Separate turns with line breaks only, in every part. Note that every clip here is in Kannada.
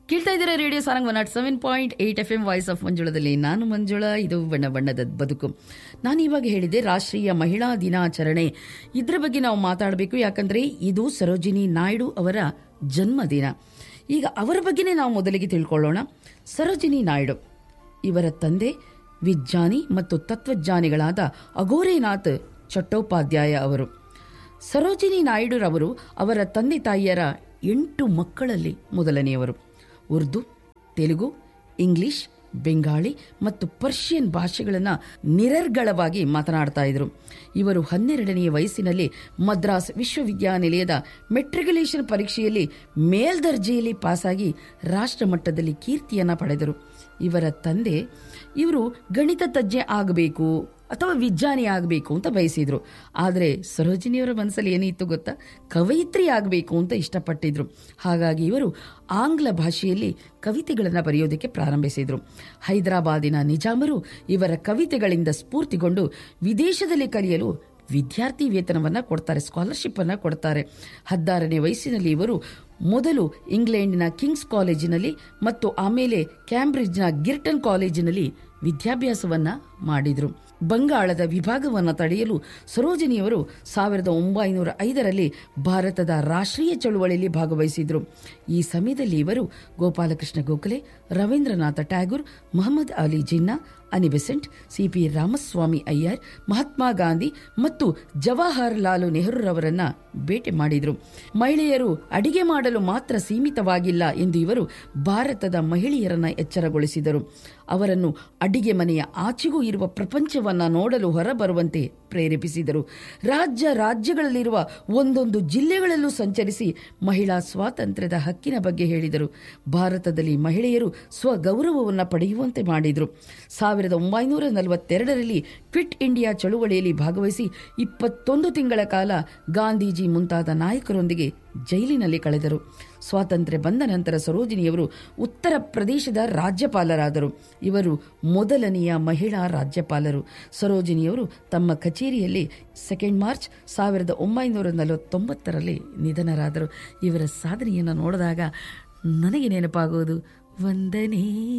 ಕೇಳ್ತಾ ಇದ್ದೀರಾ radio Sarang one nought seven point eight FM voice of ಆಫ್ ಮಂಜುಳದಲ್ಲಿ ನಾನು ಮಂಜುಳ ಇದು ಬಣ್ಣ ಬಣ್ಣದ ಬದುಕು ನಾನು ಇವಾಗ ಹೇಳಿದೆ ರಾಷ್ಟ್ರೀಯ ಮಹಿಳಾ ದಿನಾಚರಣೆ ಇದ್ರ ಬಗ್ಗೆ ನಾವು ಮಾತಾಡಬೇಕು ಯಾಕಂದ್ರೆ ಇದು ಸರೋಜಿನಿ ನಾಯ್ಡು ಅವರ ಜನ್ಮದಿನ ಈಗ ಅವರ ಬಗ್ಗೆನೇ ನಾವು ಮೊದಲಿಗೆ ತಿಳ್ಕೊಳ್ಳೋಣ ಸರೋಜಿನಿ ನಾಯ್ಡು ಇವರ ತಂದೆ ವಿಜ್ಞಾನಿ ಮತ್ತು ತತ್ವಜ್ಞಾನಿಗಳಾದ ಅಘೋರೇನಾಥ್ ಚಟ್ಟೋಪಾಧ್ಯಾಯ ಅವರು ಸರೋಜಿನಿ ನಾಯ್ಡುರವರು ಅವರ ತಂದೆ ತಾಯಿಯರ ಎಂಟು ಮಕ್ಕಳಲ್ಲಿ ಮೊದಲನೆಯವರು ಉರ್ದು ತೆಲುಗು ಇಂಗ್ಲಿಷ್ ಬೆಂಗಾಳಿ ಮತ್ತು ಪರ್ಷಿಯನ್ ಭಾಷೆಗಳನ್ನು ನಿರರ್ಗಳವಾಗಿ ಮಾತನಾಡ್ತಾ ಇದ್ರು ಇವರು ಹನ್ನೆರಡನೆಯ ವಯಸ್ಸಿನಲ್ಲಿ ಮದ್ರಾಸ್ ವಿಶ್ವವಿದ್ಯಾನಿಲಯದ ಮೆಟ್ರಿಕ್ಯುಲೇಷನ್ ಪರೀಕ್ಷೆಯಲ್ಲಿ ಮೇಲ್ದರ್ಜೆಯಲ್ಲಿ ಪಾಸಾಗಿ ರಾಷ್ಟ್ರ ಮಟ್ಟದಲ್ಲಿ ಕೀರ್ತಿಯನ್ನು ಪಡೆದರು ಇವರ ತಂದೆ ಇವರು ಗಣಿತ ತಜ್ಞೆ ಆಗಬೇಕು ಅಥವಾ ವಿಜ್ಞಾನಿ ಆಗಬೇಕು ಅಂತ ಬಯಸಿದ್ರು ಆದರೆ ಸರೋಜಿನಿಯವರ ಮನಸ್ಸಲ್ಲಿ ಏನಿತ್ತು ಗೊತ್ತಾ ಕವಯಿತ್ರಿ ಆಗಬೇಕು ಅಂತ ಇಷ್ಟಪಟ್ಟಿದ್ರು ಹಾಗಾಗಿ ಇವರು ಆಂಗ್ಲ ಭಾಷೆಯಲ್ಲಿ ಕವಿತೆಗಳನ್ನು ಬರೆಯೋದಕ್ಕೆ ಪ್ರಾರಂಭಿಸಿದರು ಹೈದರಾಬಾದಿನ ನಿಜಾಮರು ಇವರ ಕವಿತೆಗಳಿಂದ ಸ್ಫೂರ್ತಿಗೊಂಡು ವಿದೇಶದಲ್ಲಿ ಕಲಿಯಲು ವಿದ್ಯಾರ್ಥಿ ವೇತನವನ್ನು ಕೊಡ್ತಾರೆ ಸ್ಕಾಲರ್ಶಿಪ್ ಅನ್ನು ಕೊಡ್ತಾರೆ ಹದಿನಾರನೇ ವಯಸ್ಸಿನಲ್ಲಿ ಇವರು ಮೊದಲು ಇಂಗ್ಲೆಂಡಿನ ಕಿಂಗ್ಸ್ ಕಾಲೇಜಿನಲ್ಲಿ ಮತ್ತು ಆಮೇಲೆ ಕ್ಯಾಂಬ್ರಿಡ್ಜ್ನ ಗಿರ್ಟನ್ ಕಾಲೇಜಿನಲ್ಲಿ ವಿದ್ಯಾಭ್ಯಾಸವನ್ನ ಮಾಡಿದರು ಬಂಗಾಳದ ವಿಭಾಗವನ್ನು ತಡೆಯಲು ಸರೋಜಿನಿಯವರು ಸಾವಿರದ ಒಂಬೈನೂರ ಐದರಲ್ಲಿ ಭಾರತದ ರಾಷ್ಟ್ರೀಯ ಚಳುವಳಿಯಲ್ಲಿ ಭಾಗವಹಿಸಿದರು ಈ ಸಮಯದಲ್ಲಿ ಇವರು Gopalakrishna Gokhale Rabindranath Tagore Mohammad Ali Jinnah Annie Besant C P Ramaswamy Iyer Mahatma Gandhi ಮತ್ತು ಜವಾಹರ್ ಲಾಲ್ ನೆಹರೂರವರನ್ನ ಭೇಟಿ ಮಾಡಿದರು ಮಹಿಳೆಯರು ಅಡಿಗೆ ಮಾಡಲು ಮಾತ್ರ ಸೀಮಿತವಾಗಿಲ್ಲ ಎಂದು ಇವರು ಭಾರತದ ಮಹಿಳೆಯರನ್ನ ಎಚ್ಚರಗೊಳಿಸಿದರು ಅವರನ್ನು ಅಡಿಗೆ ಮನೆಯ ಆಚೆಗೂ ಇರುವ ಪ್ರಪಂಚವನ್ನ ನೋಡಲು ಹೊರಬರುವಂತೆ ಪ್ರೇರೇಪಿಸಿದರು ರಾಜ್ಯ ರಾಜ್ಯಗಳಲ್ಲಿರುವ ಒಂದೊಂದು ಜಿಲ್ಲೆಗಳಲ್ಲೂ ಸಂಚರಿಸಿ ಮಹಿಳಾ ಸ್ವಾತಂತ್ರ್ಯದ ಹಕ್ಕಿನ ಬಗ್ಗೆ ಹೇಳಿದರು ಭಾರತದಲ್ಲಿ ಮಹಿಳೆಯರು ಸ್ವಗೌರವವನ್ನು ಪಡೆಯುವಂತೆ ಮಾಡಿದರು ಸಾವಿರದ ಒಂಬೈನೂರ ನಲವತ್ತೆರಡರಲ್ಲಿ ಕ್ವಿಟ್ ಇಂಡಿಯಾ ಚಳುವಳಿಯಲ್ಲಿ ಭಾಗವಹಿಸಿ ಇಪ್ಪತ್ತೊಂದು ತಿಂಗಳ ಕಾಲ ಗಾಂಧೀಜಿ ಮುಂತಾದ ನಾಯಕರೊಂದಿಗೆ ಜೈಲಿನಲ್ಲಿ ಕಳೆದರು ಸ್ವಾತಂತ್ರ್ಯ ಬಂದ ನಂತರ ಸರೋಜಿನಿಯವರು ಉತ್ತರ ಪ್ರದೇಶದ ರಾಜ್ಯಪಾಲರಾದರು ಇವರು ಮೊದಲನೆಯ ಮಹಿಳಾ ರಾಜ್ಯಪಾಲರು ಸರೋಜಿನಿಯವರು ತಮ್ಮ ಕಚೇರಿಯಲ್ಲಿ ಸೆಕೆಂಡ್ ಮಾರ್ಚ್ ಸಾವಿರದ ಒಂಬೈನೂರ ನಲವತ್ತೊಂಬತ್ತರಲ್ಲಿ ನಿಧನರಾದರು ಇವರ ಸಾಧನೆಯನ್ನು ನೋಡಿದಾಗ ನನಗೆ ನೆನಪಾಗುವುದು ವಂದನೆ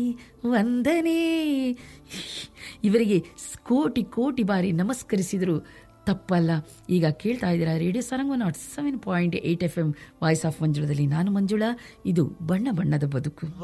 ವಂದನೆ ಇವರಿಗೆ ಕೋಟಿ ಕೋಟಿ ಬಾರಿ ನಮಸ್ಕರಿಸಿದರು ತಪ್ಪಲ್ಲ ಈಗ ಕೇಳ್ತಾ ಇದ್ದೀರಾ radio Sarang nought seven point eight FM voice of ಆಫ್ ಮಂಜುಳದಲ್ಲಿ ನಾನು ಮಂಜುಳಾ ಇದು ಬಣ್ಣ ಬಣ್ಣದ ಬದುಕು